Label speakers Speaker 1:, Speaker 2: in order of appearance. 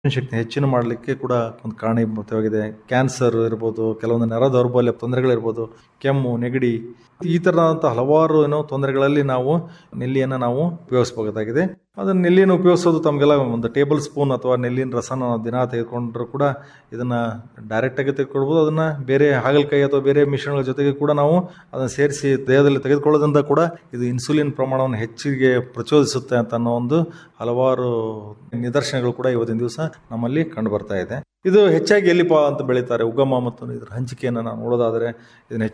Speaker 1: ಶಕ್ತಿ ಹೆಚ್ಚಿನ ಮಾಡಲಿಕ್ಕೆ ಕೂಡ ಒಂದು ಕಾರಣೀಭೂತವಾಗಿದೆ ಕ್ಯಾನ್ಸರ್ ಇರ್ಬೋದು ಕೆಲವೊಂದು ನರ ದೌರ್ಬಲ್ಯ ತೊಂದರೆಗಳಿರ್ಬೋದು ಕೆಮ್ಮು ನೆಗಡಿ ಈ ಥರದಂಥ ಹಲವಾರು ಏನೋ ತೊಂದರೆಗಳಲ್ಲಿ ನಾವು ನೆಲ್ಲಿಯನ್ನು ನಾವು ಉಪಯೋಗಿಸಬಹುದಾಗಿದೆ ಅದನ್ನು ನೆಲ್ಲಿಯನ್ನು ಉಪಯೋಗಿಸೋದು ತಮಗೆಲ್ಲ ಒಂದು ಟೇಬಲ್ ಸ್ಪೂನ್ ಅಥವಾ ನೆಲ್ಲಿನ ರಸನ ನಾವು ದಿನ ತೆಗೆದುಕೊಂಡ್ರೂ ಕೂಡ ಇದನ್ನು ಡೈರೆಕ್ಟಾಗಿ ತೆಗೆದುಕೊಳ್ಬೋದು ಅದನ್ನು ಬೇರೆ ಹಾಗಲಕಾಯಿ ಅಥವಾ ಬೇರೆ ಮಿಶ್ರಣಗಳ ಜೊತೆಗೆ ಕೂಡ ನಾವು ಅದನ್ನು ಸೇರಿಸಿ ದೇಹದಲ್ಲಿ ತೆಗೆದುಕೊಳ್ಳೋದ್ರಿಂದ ಕೂಡ ಇದು ಇನ್ಸುಲಿನ್ ಪ್ರಮಾಣವನ್ನು ಹೆಚ್ಚಿಗೆ ಪ್ರಚೋದಿಸುತ್ತೆ ಅಂತ ಅನ್ನೋ ಒಂದು ಹಲವಾರು ನಿದರ್ಶನಗಳು ಕೂಡ ಇವತ್ತಿನ ದಿವಸ ನಮ್ಮಲ್ಲಿ ಕಂಡು ಬರ್ತಾ ಇದೆ ಇದು ಹೆಚ್ಚಾಗಿ ಎಲ್ಲಿಪ ಅಂತ ಬೆಳೀತಾರೆ ಉಗಮ ಮತ್ತು ಇದರ ಹಂಚಿಕೆಯನ್ನು ನಾವು ನೋಡೋದಾದರೆ ಇದನ್ನ